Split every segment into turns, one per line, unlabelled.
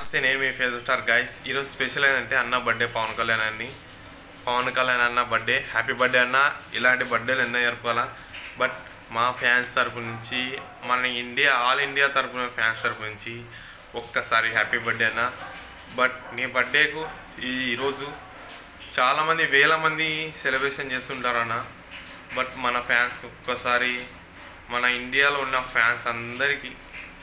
నమస్తే నేను మీ ఫేస్ స్టార్ గైస్ ఈరోజు స్పెషల్ ఏంటంటే అన్న బర్త్డే పవన్ కళ్యాణ్ అన్ని పవన్ కళ్యాణ్ అన్న బర్త్డే హ్యాపీ బర్త్డే అన్న ఇలాంటి బర్త్డేలు ఎన్నో జరుపుకోవాలా బట్ మా ఫ్యాన్స్ తరపు నుంచి మన ఇండియా ఆల్ ఇండియా తరపున ఫ్యాన్స్ తరపు నుంచి ఒక్కసారి హ్యాపీ బర్త్డే అన్న బట్ నీ బర్త్డేకు ఈ ఈరోజు చాలామంది వేల మంది సెలబ్రేషన్ చేస్తుంటారు అన్న బట్ మన ఫ్యాన్స్ ఒక్కసారి మన ఇండియాలో ఉన్న ఫ్యాన్స్ అందరికీ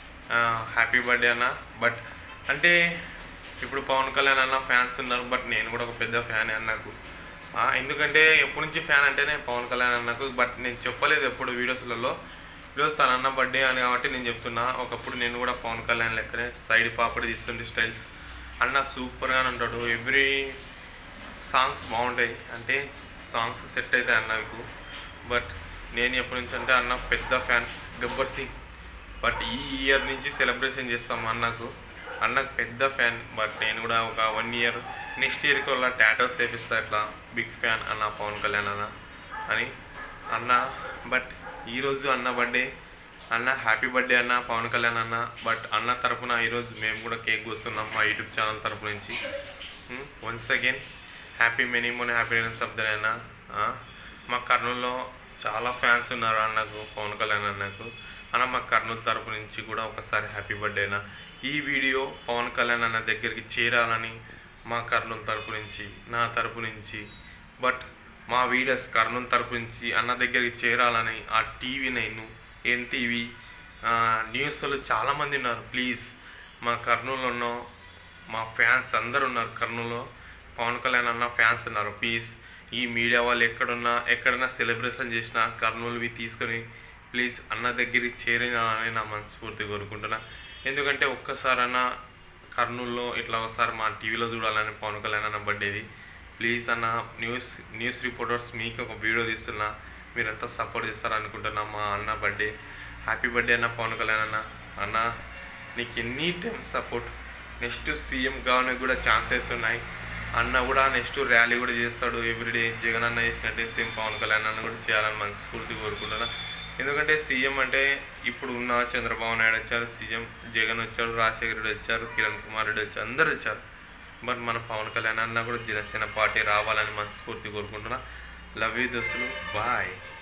హ్యాపీ బర్త్డే అన్న బట్ అంటే ఇప్పుడు పవన్ కళ్యాణ్ అన్న ఫ్యాన్స్ ఉన్నారు బట్ నేను కూడా ఒక పెద్ద ఫ్యాన్ అన్నకు ఆ, ఎందుకంటే ఎప్పటి నుంచి ఫ్యాన్ అంటేనే పవన్ కళ్యాణ్ అన్నకు బట్ నేను చెప్పలేదు ఎప్పుడు వీడియోస్లలో ఈరోజు తన అన్న బర్త్డే అని కాబట్టి నేను చెప్తున్నా ఒకప్పుడు నేను కూడా పవన్ కళ్యాణ్ లెక్కనే సైడ్ పాపడి తీస్తుండే స్టైల్స్ అన్న సూపర్గా ఉంటాడు ఎవ్రీ సాంగ్స్ బాగుంటాయి అంటే సాంగ్స్ సెట్ అవుతాయి అన్నకు బట్ నేను ఎప్పటి నుంచి అంటే అన్న పెద్ద ఫ్యాన్ గబ్బర్ సింగ్ బట్ ఈ ఇయర్ నుంచి సెలబ్రేషన్ చేస్తాం అన్నకు అన్నకు పెద్ద ఫ్యాన్ బట్ నేను కూడా ఒక వన్ ఇయర్ నెక్స్ట్ ఇయర్కి వల్ల టాటోస్ వేపిస్తా ఇట్లా బిగ్ ఫ్యాన్ అన్న పవన్ కళ్యాణ్ అన్న అని అన్న బట్ ఈరోజు అన్న బర్త్డే అన్న హ్యాపీ బర్త్డే అన్న పవన్ కళ్యాణ్ అన్న బట్ అన్న తరపున ఈరోజు మేము కూడా కేక్ కోస్తున్నాం మా యూట్యూబ్ ఛానల్ తరపు నుంచి వన్స్ అగైన్ హ్యాపీ మెనీ మొన్న happy returns of the day అన్న ఆ, మా కర్నూలులో చాలా ఫ్యాన్స్ ఉన్నారు అన్నకు పవన్ కళ్యాణ్ అన్నకు అన్న మా కర్నూలు తరపు నుంచి కూడా ఒకసారి హ్యాపీ బర్త్డే అన్న ఈ వీడియో పవన్ కళ్యాణ్ అన్న దగ్గరికి చేరాలని మా కర్నూలు తరపు నుంచి నా తరపు నుంచి బట్ మా వీడియోస్ కర్నూలు తరపు నుంచి అన్న దగ్గరికి చేరాలని ఆ టీవీ నైన్ ఎన్టీవీ న్యూస్లో చాలామంది ఉన్నారు ప్లీజ్ మా కర్నూలులో ఉన్న మా ఫ్యాన్స్ అందరు ఉన్నారు కర్నూలులో పవన్ కళ్యాణ్ అన్న ఫ్యాన్స్ ఉన్నారు ప్లీజ్ ఈ మీడియా వాళ్ళు ఎక్కడున్నా ఎక్కడైనా సెలబ్రేషన్ చేసినా కర్నూలువి తీసుకొని ప్లీజ్ అన్న దగ్గరికి చేరినాలని నా మనస్ఫూర్తి కోరుకుంటున్నా ఎందుకంటే ఒక్కసారన్నా కర్నూలులో ఇట్లా ఒకసారి మా టీవీలో చూడాలని పవన్ కళ్యాణ్ అన్న బర్త్డేది ప్లీజ్ అన్న న్యూస్ న్యూస్ రిపోర్టర్స్ మీకు ఒక వీడియో తీస్తున్నా మీరంతా సపోర్ట్ చేస్తారు అనుకుంటున్నా మా అన్న బర్త్డే హ్యాపీ బర్త్డే అన్న పవన్ కళ్యాణ్ అన్న అన్న నీకు any time support next CM కావడానికి కూడా ఛాన్సెస్ ఉన్నాయి అన్న కూడా నెక్స్ట్ ర్యాలీ కూడా చేస్తాడు ఎవ్రీడే జగన్ అన్న చేసినట్టే సేమ్ పవన్ కళ్యాణ్ అన్న కూడా చేయాలని మనస్ఫూర్తి కోరుకుంటున్నా ఎందుకంటే సీఎం అంటే ఇప్పుడు ఉన్న చంద్రబాబు నాయుడు వచ్చారు సీఎం జగన్ వచ్చారు రాజశేఖర రెడ్డి వచ్చారు కిరణ్ కుమార్ రెడ్డి వచ్చారు అందరు వచ్చారు బట్ మన పవన్ కళ్యాణ్ అన్న కూడా జనసేన పార్టీ రావాలని మనస్ఫూర్తి కోరుకుంటున్నా లవ్ యూ దోస్తులు బాయ్